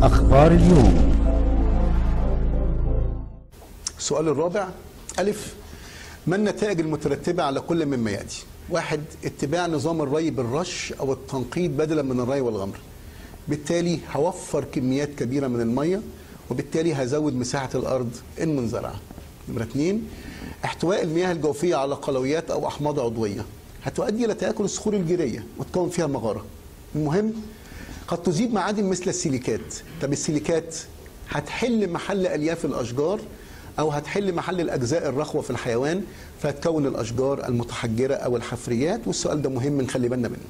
أخبار اليوم السؤال الرابع ألف ما النتائج المترتبة على كل مما يأتي واحد اتباع نظام الري بالرش أو التنقيط بدلا من الري والغمر بالتالي هوفر كميات كبيرة من المية وبالتالي هزود مساحة الأرض المنزرعة نمرة اثنين احتواء المياه الجوفية على قلويات أو أحماض عضوية هتؤدي إلى تآكل الصخور الجيرية وتكون فيها مغارة المهم قد تزيد معادن مثل السيليكات طب السيليكات هتحل محل ألياف الأشجار أو هتحل محل الأجزاء الرخوة في الحيوان فهتكون الأشجار المتحجرة أو الحفريات والسؤال ده مهم نخلي بالنا منه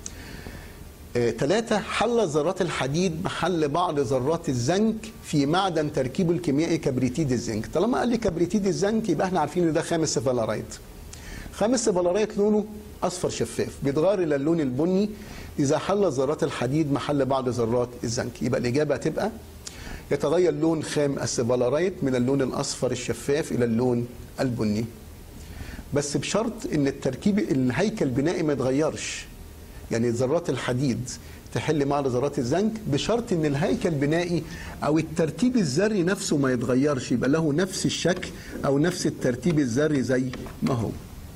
ثلاثة حل ذرات الحديد محل بعض ذرات الزنك في معدن تركيبه الكيميائي كبريتيد الزنك طالما قال لي كبريتيد الزنك يبقى احنا عارفين ان ده خامس سفالارايت خامس سفالارايت لونه اصفر شفاف بيتغير الى اللون البني اذا حل ذرات الحديد محل بعض ذرات الزنك يبقى الاجابه هتبقى يتغير لون خام السفالارايت من اللون الاصفر الشفاف الى اللون البني بس بشرط ان التركيب الهيكل البنائي ما يتغيرش يعني ذرات الحديد تحل مع ذرات الزنك بشرط ان الهيكل البنائي او الترتيب الذري نفسه ما يتغيرش يبقى له نفس الشكل او نفس الترتيب الذري زي ما هو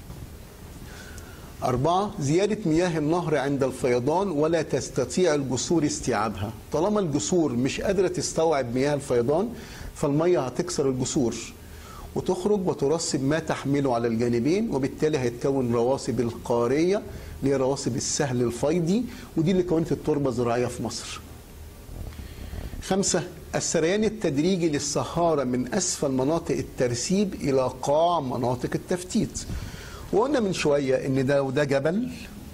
أربعة زيادة مياه النهر عند الفيضان ولا تستطيع الجسور استيعابها طالما الجسور مش قادرة تستوعب مياه الفيضان فالمية هتكسر الجسور وتخرج وترسب ما تحمله على الجانبين وبالتالي هيتكون رواسب القارية اللي هي رواسب السهل الفيضي ودي اللي كونت التربة الزراعية في مصر خمسة السريان التدريجي للصحارى من أسفل مناطق الترسيب إلى قاع مناطق التفتيت وقلنا من شوية إن ده وده جبل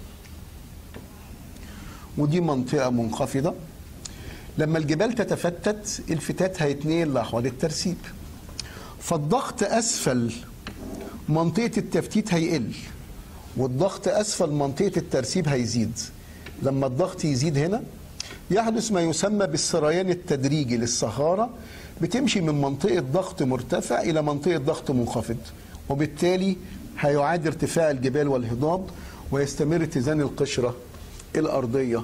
ودي منطقة منخفضة لما الجبال تتفتت الفتات هيتنقل لأحوال الترسيب فالضغط أسفل منطقة التفتيت هيقل والضغط أسفل منطقة الترسيب هيزيد لما الضغط يزيد هنا يحدث ما يسمى بالسريان التدريجي للصحارى بتمشي من منطقة ضغط مرتفع إلى منطقة ضغط منخفض وبالتالي هيعاد ارتفاع الجبال والهضاب ويستمر اتزان القشرة الأرضية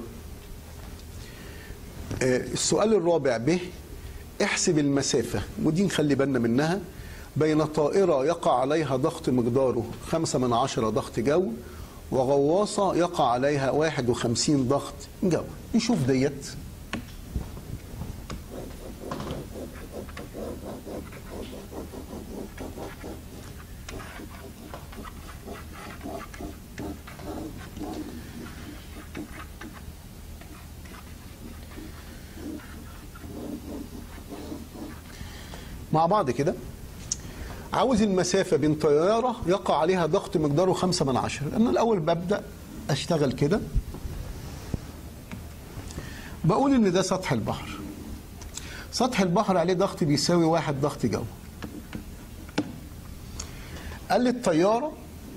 السؤال الرابع به احسب المسافة ودي نخلي بالنا منها بين طائرة يقع عليها ضغط مقداره خمسة من عشرة ضغط جو وغواصة يقع عليها واحد وخمسين ضغط جو نشوف ديت مع بعض كده عاوز المسافة بين طيارة يقع عليها ضغط مقداره خمسة من عشرة لأن الأول ببدأ أشتغل كده بقول إن ده سطح البحر سطح البحر عليه ضغط بيساوي واحد ضغط جو قال لي الطيارة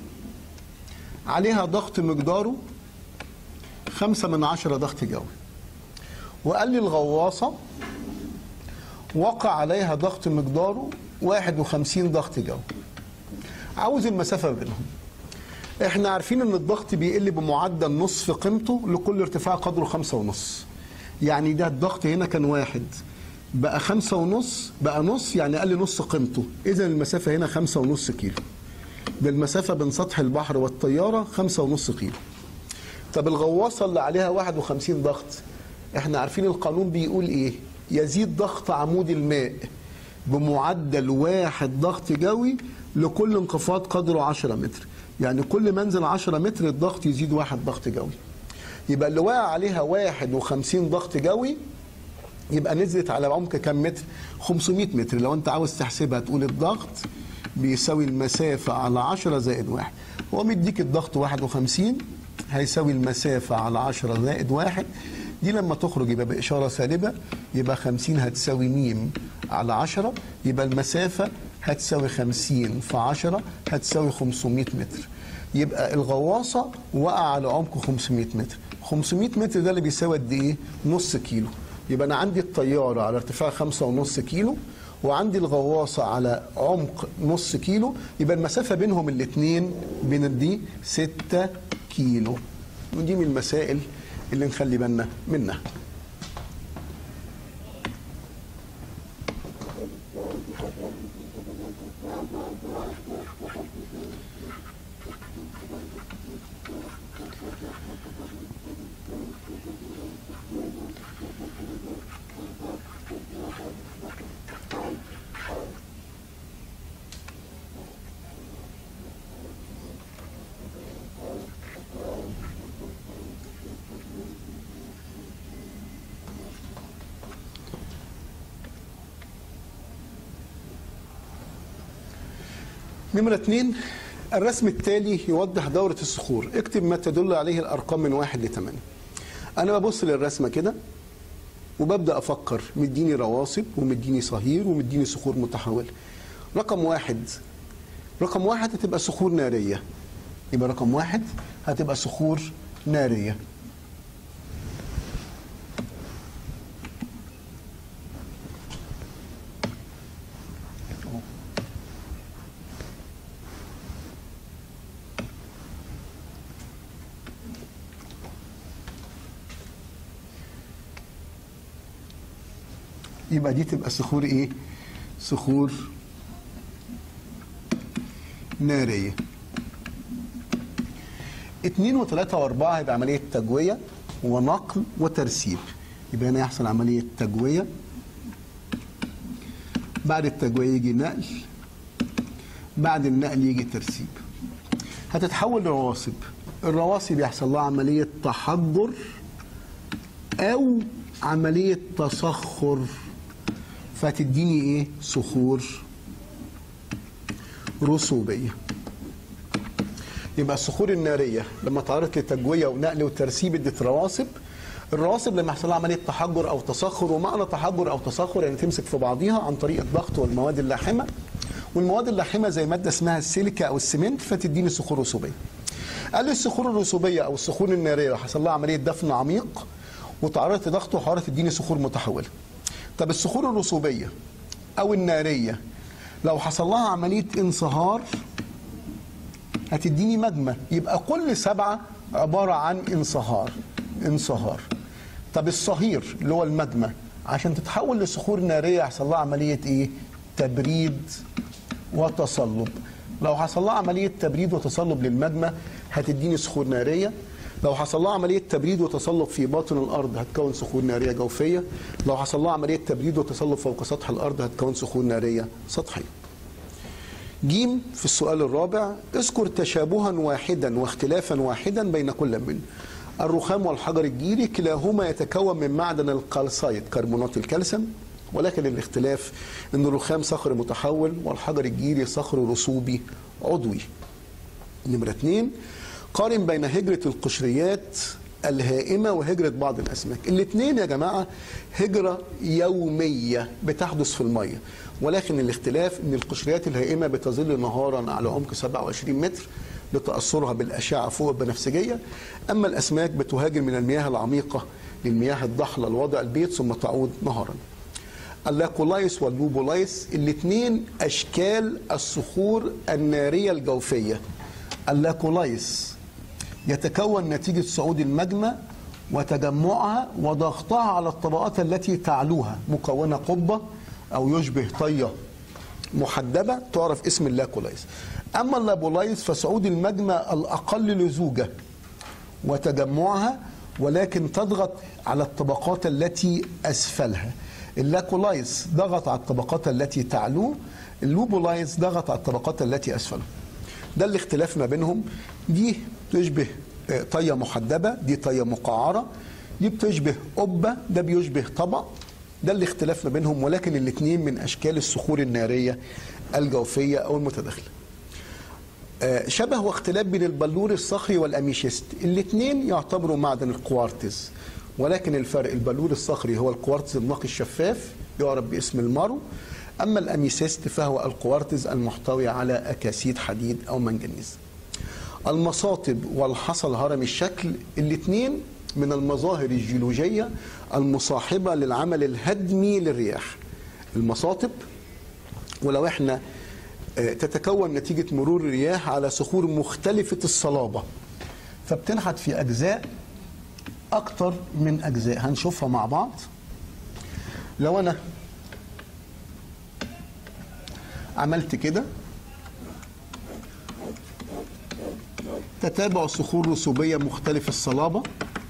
عليها ضغط مقداره خمسة من عشرة ضغط جوي وقال لي الغواصة وقع عليها ضغط مقداره 51 ضغط جو عاوز المسافة بينهم احنا عارفين ان الضغط بيقل بمعدل نصف قيمته لكل ارتفاع قدره خمسة ونص يعني ده الضغط هنا كان واحد بقى خمسة ونص بقى نص يعني قل نص قيمته اذا المسافة هنا خمسة ونص كيلو بالمسافة بين سطح البحر والطيارة خمسة ونص كيلو طب الغواصة اللي عليها 51 ضغط احنا عارفين القانون بيقول ايه يزيد ضغط عمود الماء بمعدل واحد ضغط جوي لكل انخفاض قدره 10 متر يعني كل ما انزل 10 متر الضغط يزيد واحد ضغط جوي يبقى اللي واقع عليها 51 ضغط جوي يبقى نزلت على عمق كام متر 500 متر لو انت عاوز تحسبها تقول الضغط بيساوي المسافة على 10 زائد واحد هو مديك الضغط 51 هيساوي المسافة على 10 زائد واحد دي لما تخرج يبقى بإشارة سالبة يبقى 50 هتساوي م على 10 يبقى المسافة هتساوي 50 في 10 هتساوي 500 متر يبقى الغواصة وقع على عمق 500 متر 500 متر ده اللي بيساوي قد ايه؟ نص كيلو يبقى أنا عندي الطيارة على ارتفاع 5.5 كيلو وعندي الغواصة على عمق نص كيلو يبقى المسافة بينهم الاثنين بين دي 6 كيلو ودي من المسائل اللي نخلي بالنا منها نمرة اتنين الرسم التالي يوضح دورة الصخور اكتب ما تدل عليه الأرقام من واحد لثمانية أنا ببص للرسمة كده وببدأ أفكر مديني رواسب ومديني صهير ومديني صخور متحولة رقم واحد رقم واحد هتبقى صخور نارية يبقى رقم واحد هتبقى صخور نارية يبقى دي تبقى صخور ايه صخور نارية اتنين وتلاتة واربعة يبقى عملية تجوية ونقل وترسيب يبقى هنا يحصل عملية تجوية بعد التجوية يجي نقل بعد النقل يجي ترسيب هتتحول لرواسب الرواسب يحصل لها عملية تحجر أو عملية تصخر فتديني ايه صخور رسوبية يبقى الصخور النارية لما تعرضت لتجوية ونقل وترسيب ادت رواسب الرواسب لما يحصل لها عملية تحجر أو تصخر ومعنى تحجر أو تصخر يعني تمسك في بعضيها عن طريق الضغط والمواد اللاحمة والمواد اللاحمة زي مادة اسمها السيليكا أو السمنت فتديني صخور رسوبية قال لي الصخور الرسوبية أو الصخور النارية حصل لها عملية دفن عميق وتعرضت لضغط وحرارة تديني صخور متحولة طب الصخور الرسوبية أو النارية لو حصل لها عملية انصهار هتديني مجمة يبقى كل سبعة عبارة عن انصهار انصهار طب الصهير اللي هو المجمة عشان تتحول لصخور نارية يحصل لها عملية ايه تبريد وتصلب لو حصل لها عملية تبريد وتصلب للمجمة هتديني صخور نارية لو حصل لها عمليه تبريد وتصلب في باطن الارض هتكون صخور ناريه جوفيه لو حصل لها عمليه تبريد وتصلب فوق سطح الارض هتكون صخور ناريه سطحيه جيم في السؤال الرابع اذكر تشابها واحدا واختلافا واحدا بين كل من الرخام والحجر الجيري كلاهما يتكون من معدن القلصايت كربونات الكالسيوم ولكن الاختلاف ان الرخام صخر متحول والحجر الجيري صخر رسوبي عضوي نمرة اثنين قارن بين هجرة القشريات الهائمة وهجرة بعض الأسماك الاثنين يا جماعة هجرة يومية بتحدث في المية ولكن الاختلاف ان القشريات الهائمة بتظل نهارا على عمق 27 متر لتأثرها بالأشعة فوق البنفسجية أما الأسماك بتهاجر من المياه العميقة للمياه الضحلة لوضع البيت ثم تعود نهارا اللاكولايس واللوبولايس الاثنين أشكال الصخور النارية الجوفية اللاكولايس يتكون نتيجة صعود المجمة وتجمعها وضغطها على الطبقات التي تعلوها مكونة قبة أو يشبه طية محدبة تعرف اسم اللاكولايس أما اللابولايس فصعود المجمة الأقل لزوجة وتجمعها ولكن تضغط على الطبقات التي أسفلها اللاكولايس ضغط على الطبقات التي تعلوه اللوبولايس ضغط على الطبقات التي أسفله ده الاختلاف ما بينهم دي تشبه طية محدبة دي طية مقعرة دي بتشبه قبة ده بيشبه طبق ده الاختلاف ما بينهم ولكن الاثنين من أشكال الصخور النارية الجوفية أو المتداخلة شبه واختلاف بين البلور الصخري والأميشيست الاثنين يعتبروا معدن الكوارتز ولكن الفرق البلور الصخري هو الكوارتز النقي الشفاف يعرف باسم المارو أما الأميسيست فهو الكوارتز المحتوي على أكاسيد حديد أو منجنيز المصاطب والحصى الهرمي الشكل الاثنين من المظاهر الجيولوجية المصاحبة للعمل الهدمي للرياح المصاطب ولو احنا تتكون نتيجة مرور الرياح على صخور مختلفة الصلابة فبتنحت في أجزاء أكتر من أجزاء هنشوفها مع بعض لو أنا عملت كده تتابع صخور رسوبية مختلف الصلابة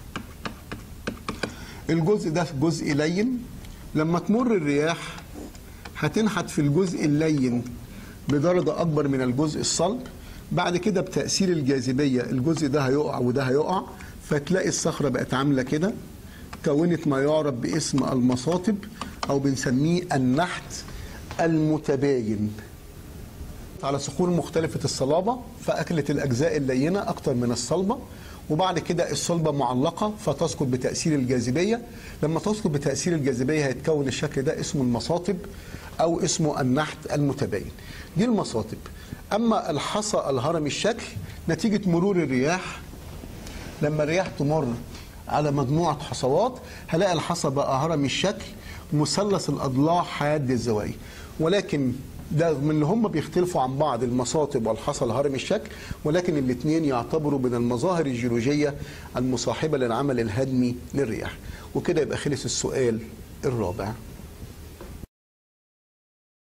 الجزء ده جزء لين لما تمر الرياح هتنحت في الجزء اللين بدرجة أكبر من الجزء الصلب بعد كده بتأثير الجاذبية الجزء ده هيقع وده هيقع فتلاقي الصخرة بقت عاملة كده كونت ما يعرف باسم المصاطب أو بنسميه النحت المتباين على صخور مختلفة الصلابة فأكلت الأجزاء اللينة أكتر من الصلبة وبعد كده الصلبة معلقة فتسقط بتأثير الجاذبية لما تسقط بتأثير الجاذبية هيتكون الشكل ده اسمه المصاطب أو اسمه النحت المتباين دي المصاطب أما الحصى الهرمي الشكل نتيجة مرور الرياح لما الرياح تمر على مجموعة حصوات هلاقي الحصى بقى هرمي الشكل مثلث الأضلاع حاد الزوايا ولكن ده من اللي هم بيختلفوا عن بعض المصاطب والحصى الهرمي الشكل ولكن الاثنين يعتبروا من المظاهر الجيولوجية المصاحبة للعمل الهدمي للرياح وكده يبقى خلص السؤال الرابع